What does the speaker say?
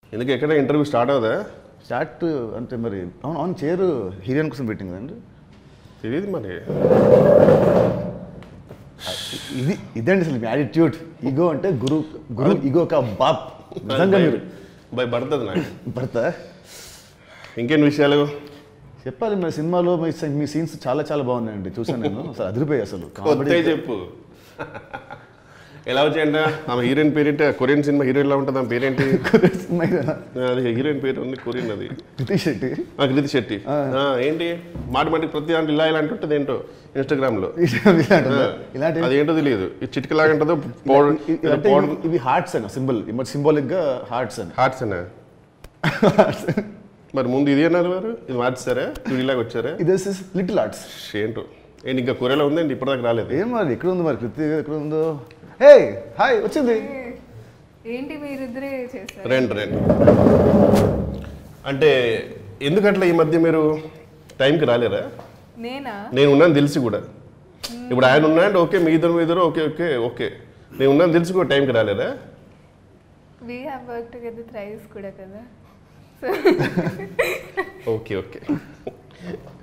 ఎందుకు ఎక్కడ interview start అవుదా start అంటే మరి అవును అవును చైర్ హీరోయిన్ కోసం పెట్టింది కదండి తెలియదు మరి ఇది ఇదండి అసలు మీ యాటిట్యూడ్ ఈగో అంటే గురు గురు ఈగో కా బాప్ నిజంగా మీరు భయ పడుతుంది నాకు పడతా ఇంకేం విషయాలు చెప్పాలి మరి సినిమాలో మీ మీ సీన్స్ చాలా చాలా బాగున్నాయండి చూసాను నేను అసలు అదిరిపోయాయి అసలు కొత్త చెప్పు ఎలా వచ్చాయంట ఆమె హీరోయిన్ పేరేంటి కొరియన్ సినిమా హీరోయిన్ ఎలా ఉంటుంది ఆమె పేరేంటి అది హీరోయిన్ పేరు ఉంది కొరియన్ అది కృతి శెట్టి ఆ, కృతి శెట్టి ఆ, ఏంటి మాట మాటికి ప్రతి దాంట్లో ఇలా ఇలా అంటుంటుంది ఏంటో ఇన్స్టాగ్రామ్ లో ఇలాంటిదా? ఇలాంటి అదేంటో తెలియదు ఈ చిటికలాగా ఉంటుందో పౌడర్ ఇ- ఇ- అంటే ఇవి- ఇవి హార్ట్స్ అని సింబల్ సింబాలిక్ గా హార్ట్స్ అని హార్ట్స్ అన్నా మరి ముందు ఇది అన్నారు వారు ఇది మార్చారా ఇప్పుడు ఇలాగ వచ్చారా ఇది లిటిల్ ఆర్ట్స్ ఏంటో ఏంటి ఇంకా కొరియలో ఉందండి ఇప్పటిదాకా రాలేదు ఏం మరి ఎక్కడ ఉంది మరి కృతి ఎక్కడ ఉందో హే హాయ్ వచ్చింది ఏంటి మీరిద్దరే చేస్తారు రండి రండి అంటే ఎందుకట్లా ఈ మధ్య మీరు టైంకి రాలేరా నేనా నేను ఉన్నాను తెలిసి కూడా ఇప్పుడు ఆయన ఉన్నాయంటే ఓకే మీ ఇద్దరు మీ ఇద్దరు ఓకే ఓకే ఓకే నేను ఉన్నాను తెలిసి కూడా టైంకి రాలేరా we have work together thrice కూడా కదా సో ఓకే ఓకే